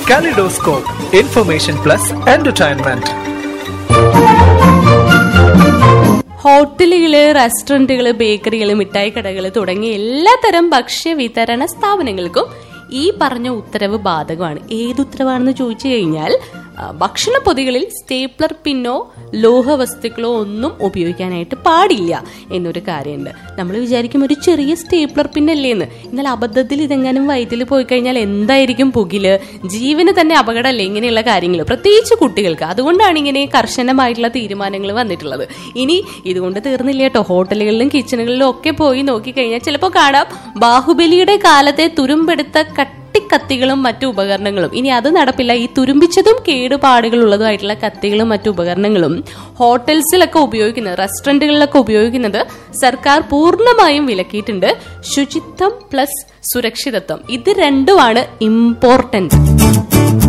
Kaleidoscope, information plus entertainment. ഹോട്ടലുകള് റെസ്റ്റോറന്റുകള് ബേക്കറികള് മിഠായി കടകള് തുടങ്ങിയ എല്ലാത്തരം ഭക്ഷ്യ വിതരണ സ്ഥാപനങ്ങൾക്കും ഈ പറഞ്ഞ ഉത്തരവ് ബാധകമാണ് ഏത് ഉത്തരവാണെന്ന് ചോദിച്ചു കഴിഞ്ഞാൽ ആ, ഭക്ഷണ പൊതികളിൽ സ്റ്റേപ്ലർ പിന്നോ ലോഹ വസ്തുക്കളോ ഒന്നും ഉപയോഗിക്കാനായിട്ട് പാടില്ല എന്നൊരു കാര്യമുണ്ട് നമ്മൾ വിചാരിക്കും ഒരു ചെറിയ സ്റ്റേപ്ലർ പിന്നല്ലേ എന്ന് എന്നാൽ അബദ്ധത്തിൽ ഇതെങ്ങാനും വയറ്റിൽ പോയി കഴിഞ്ഞാൽ എന്തായിരിക്കും പുകില് ജീവന് തന്നെ അപകടമല്ലേ ഇങ്ങനെയുള്ള കാര്യങ്ങൾ പ്രത്യേകിച്ച് കുട്ടികൾക്ക് അതുകൊണ്ടാണ് ഇങ്ങനെ കർശനമായിട്ടുള്ള തീരുമാനങ്ങൾ വന്നിട്ടുള്ളത് ഇനി ഇതുകൊണ്ട് തീർന്നില്ല കേട്ടോ ഹോട്ടലുകളിലും കിച്ചണുകളിലും ഒക്കെ പോയി നോക്കിക്കഴിഞ്ഞാൽ ചിലപ്പോൾ കാണാം ബാഹുബലിയുടെ കാലത്തെ തുരുമ്പെടുത്ത കത്തിക്കത്തികളും മറ്റു ഉപകരണങ്ങളും ഇനി അത് നടപ്പില്ല ഈ തുരുമ്പിച്ചതും കേടുപാടുകൾ ഉള്ളതുമായിട്ടുള്ള കത്തികളും മറ്റു ഉപകരണങ്ങളും ഹോട്ടൽസിലൊക്കെ ഉപയോഗിക്കുന്നത് റെസ്റ്റോറന്റുകളിലൊക്കെ ഉപയോഗിക്കുന്നത് സർക്കാർ പൂർണ്ണമായും വിലക്കിയിട്ടുണ്ട് ശുചിത്വം പ്ലസ് സുരക്ഷിതത്വം ഇത് രണ്ടുമാണ് ഇമ്പോർട്ടന്റ്